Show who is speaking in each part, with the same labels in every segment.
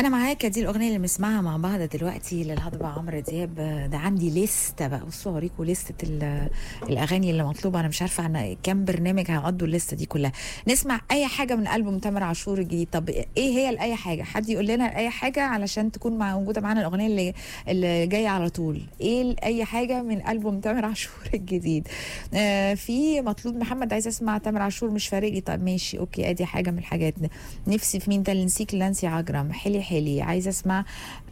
Speaker 1: انا معاك دي الاغنيه اللي بنسمعها مع بعض دلوقتي للهضبه عمرو دياب ده عندي لسته بقى بصوا اوريكم لسته ال- الاغاني اللي مطلوبه انا مش عارفه عن كام برنامج هيقضوا اللسته دي كلها نسمع اي حاجه من البوم تامر عاشور الجديد طب ايه هي الاي حاجه حد يقول لنا اي حاجه علشان تكون مع موجوده معانا الاغنيه اللي اللي جايه على طول ايه اي حاجه من البوم تامر عاشور الجديد آه في مطلوب محمد عايز اسمع تامر عاشور مش فارق لي طب ماشي اوكي ادي حاجه من الحاجات دي. نفسي في مين ده اللي نسيك لانسي عجرم حلي حلي عايزه اسمع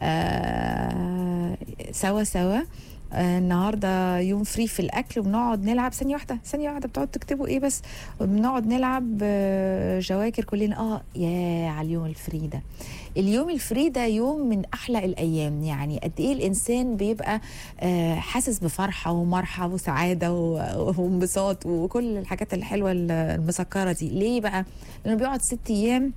Speaker 1: آه سوا سوا آه النهارده يوم فري في الاكل وبنقعد نلعب ثانيه واحده ثانيه واحده بتقعد تكتبوا ايه بس بنقعد نلعب آه جواكر كلنا اه يا على اليوم الفري ده اليوم الفري ده يوم من احلى الايام يعني قد ايه الانسان بيبقى آه حاسس بفرحه ومرحه وسعاده و- وانبساط وكل الحاجات الحلوه المسكره دي ليه بقى لانه بيقعد ست ايام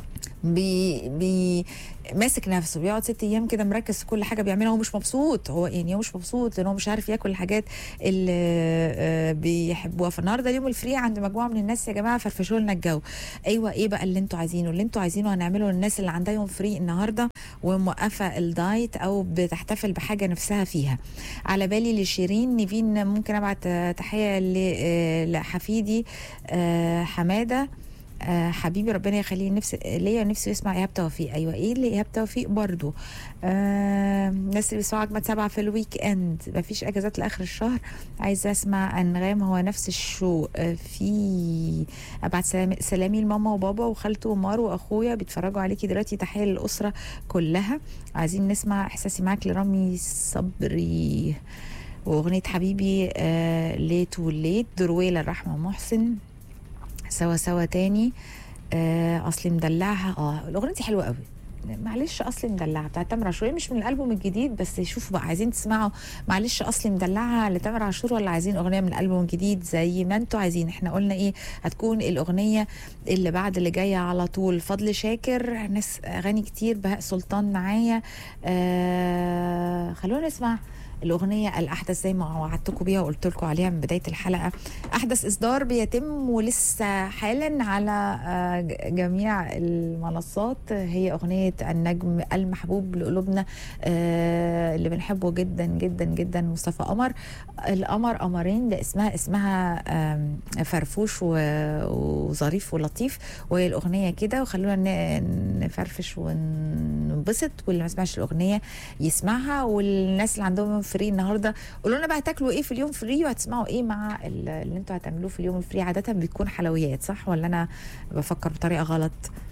Speaker 1: بي بي ماسك نفسه بيقعد ست ايام كده مركز في كل حاجه بيعملها هو مش مبسوط هو يعني هو مش مبسوط لان هو مش عارف ياكل الحاجات اللي آه، بيحبوها فالنهارده اليوم الفري عند مجموعه من الناس يا جماعه فرفشوا لنا الجو ايوه ايه بقى اللي انتوا عايزينه اللي انتوا عايزينه هنعمله للناس اللي عندها يوم فري النهارده وموقفه الدايت او بتحتفل بحاجه نفسها فيها على بالي لشيرين نيفين ممكن ابعت آه، تحيه ل- آه، لحفيدي آه، حماده آه حبيبي ربنا يخليه نفسي ليا نفسي يسمع ايهاب توفيق ايوه ايه اللي ايهاب توفيق برضو آه الناس اللي بيسمعوا اجمد سبعه في الويك اند مفيش اجازات لاخر الشهر عايزه اسمع انغام هو نفس الشو آه في ابعت سلامي, سلامي لماما وبابا وخالته ومار واخويا بيتفرجوا عليكي دلوقتي تحيه للاسره كلها عايزين نسمع احساسي معاك لرامي صبري واغنيه حبيبي آه ليت وليت درويله الرحمه محسن سوا سوا تاني آه اصلي مدلعها اه الاغنيه دي حلوه قوي معلش اصلي مدلعها بتاعت تامر عاشور هي مش من الالبوم الجديد بس شوفوا بقى عايزين تسمعوا معلش اصلي مدلعها لتامر عاشور ولا عايزين اغنيه من الالبوم الجديد زي ما انتوا عايزين احنا قلنا ايه هتكون الاغنيه اللي بعد اللي جايه على طول فضل شاكر ناس اغاني كتير بهاء سلطان معايا آه خلونا نسمع الاغنيه الاحدث زي ما وعدتكم بيها وقلت لكم عليها من بدايه الحلقه احدث اصدار بيتم ولسه حالا على آه، ج- جميع المنصات هي اغنيه النجم المحبوب لقلوبنا آه، اللي بنحبه جدا جدا جدا مصطفى قمر القمر قمرين ده اسمها اسمها آم، فرفوش و- وظريف ولطيف وهي الاغنيه كده وخلونا ن- نفرفش وننبسط واللي ما سمعش الاغنيه يسمعها والناس اللي عندهم يوم فري النهارده قولوا لنا بقى هتاكلوا ايه في اليوم فري وهتسمعوا ايه مع ال- اللي انتوا هتعملوه في اليوم الفري عاده بتكون حلويات صح ولا انا بفكر بطريقه غلط